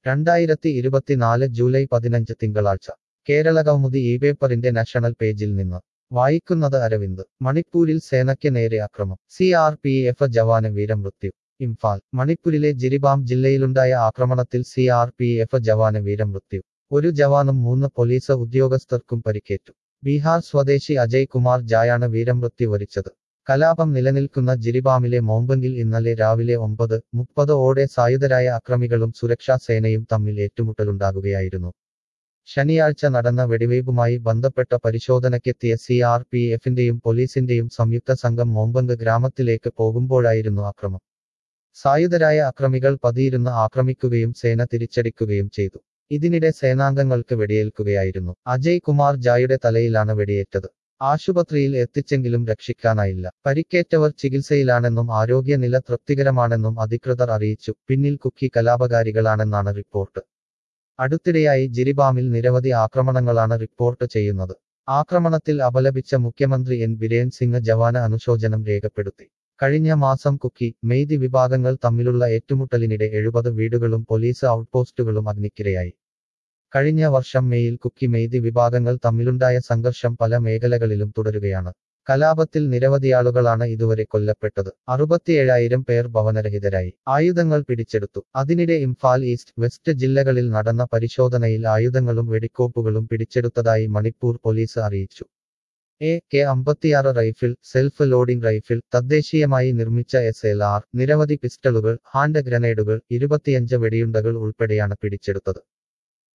രണ്ടായിരത്തി ഇരുപത്തിനാല് ജൂലൈ പതിനഞ്ച് തിങ്കളാഴ്ച കേരള കൗമുദി ഈ പേപ്പറിന്റെ നാഷണൽ പേജിൽ നിന്ന് വായിക്കുന്നത് അരവിന്ദ് മണിപ്പൂരിൽ സേനയ്ക്ക് നേരെ അക്രമം സി ആർ പി എഫ് ജവാന് വീരമൃത്യു ഇംഫാൽ മണിപ്പൂരിലെ ജിരിബാം ജില്ലയിലുണ്ടായ ആക്രമണത്തിൽ സി ആർ പി എഫ് ജവാന് വീരമൃത്യു ഒരു ജവാനും മൂന്ന് പോലീസ് ഉദ്യോഗസ്ഥർക്കും പരിക്കേറ്റു ബീഹാർ സ്വദേശി അജയ് കുമാർ ജായാണ് വീരമൃത്യു വരിച്ചത് കലാപം നിലനിൽക്കുന്ന ജിരിബാമിലെ മോമ്പെങ്കിൽ ഇന്നലെ രാവിലെ ഒമ്പത് മുപ്പത് ഓടെ സായുധരായ അക്രമികളും സുരക്ഷാ സേനയും തമ്മിൽ ഏറ്റുമുട്ടലുണ്ടാകുകയായിരുന്നു ശനിയാഴ്ച നടന്ന വെടിവയ്പുമായി ബന്ധപ്പെട്ട പരിശോധനയ്ക്കെത്തിയ സി ആർ പി എഫിന്റെയും പോലീസിന്റെയും സംയുക്ത സംഘം മോമ്പങ്ക് ഗ്രാമത്തിലേക്ക് പോകുമ്പോഴായിരുന്നു അക്രമം സായുധരായ അക്രമികൾ പതിയിരുന്ന് ആക്രമിക്കുകയും സേന തിരിച്ചടിക്കുകയും ചെയ്തു ഇതിനിടെ സേനാംഗങ്ങൾക്ക് വെടിയേൽക്കുകയായിരുന്നു അജയ് കുമാർ ജായുടെ തലയിലാണ് വെടിയേറ്റത് ആശുപത്രിയിൽ എത്തിച്ചെങ്കിലും രക്ഷിക്കാനായില്ല പരിക്കേറ്റവർ ചികിത്സയിലാണെന്നും ആരോഗ്യനില തൃപ്തികരമാണെന്നും അധികൃതർ അറിയിച്ചു പിന്നിൽ കുക്കി കലാപകാരികളാണെന്നാണ് റിപ്പോർട്ട് അടുത്തിടെയായി ജിരിബാമിൽ നിരവധി ആക്രമണങ്ങളാണ് റിപ്പോർട്ട് ചെയ്യുന്നത് ആക്രമണത്തിൽ അപലപിച്ച മുഖ്യമന്ത്രി എൻ ബിരേൻ സിംഗ് ജവാന് അനുശോചനം രേഖപ്പെടുത്തി കഴിഞ്ഞ മാസം കുക്കി മെയ്തി വിഭാഗങ്ങൾ തമ്മിലുള്ള ഏറ്റുമുട്ടലിനിടെ എഴുപത് വീടുകളും പോലീസ് ഔട്ട്പോസ്റ്റുകളും അഗ്നിക്കിരയായി കഴിഞ്ഞ വർഷം മെയിൽ കുക്കി മെയ്തി വിഭാഗങ്ങൾ തമ്മിലുണ്ടായ സംഘർഷം പല മേഖലകളിലും തുടരുകയാണ് കലാപത്തിൽ നിരവധിയാളുകളാണ് ഇതുവരെ കൊല്ലപ്പെട്ടത് അറുപത്തിയേഴായിരം പേർ ഭവനരഹിതരായി ആയുധങ്ങൾ പിടിച്ചെടുത്തു അതിനിടെ ഇംഫാൽ ഈസ്റ്റ് വെസ്റ്റ് ജില്ലകളിൽ നടന്ന പരിശോധനയിൽ ആയുധങ്ങളും വെടിക്കോപ്പുകളും പിടിച്ചെടുത്തതായി മണിപ്പൂർ പോലീസ് അറിയിച്ചു എ കെ അമ്പത്തിയാറ് റൈഫിൾ സെൽഫ് ലോഡിംഗ് റൈഫിൾ തദ്ദേശീയമായി നിർമ്മിച്ച എസ് എൽ ആർ നിരവധി പിസ്റ്റളുകൾ ഹാൻഡ് ഗ്രനേഡുകൾ ഇരുപത്തിയഞ്ച് വെടിയുണ്ടകൾ ഉൾപ്പെടെയാണ് പിടിച്ചെടുത്തത്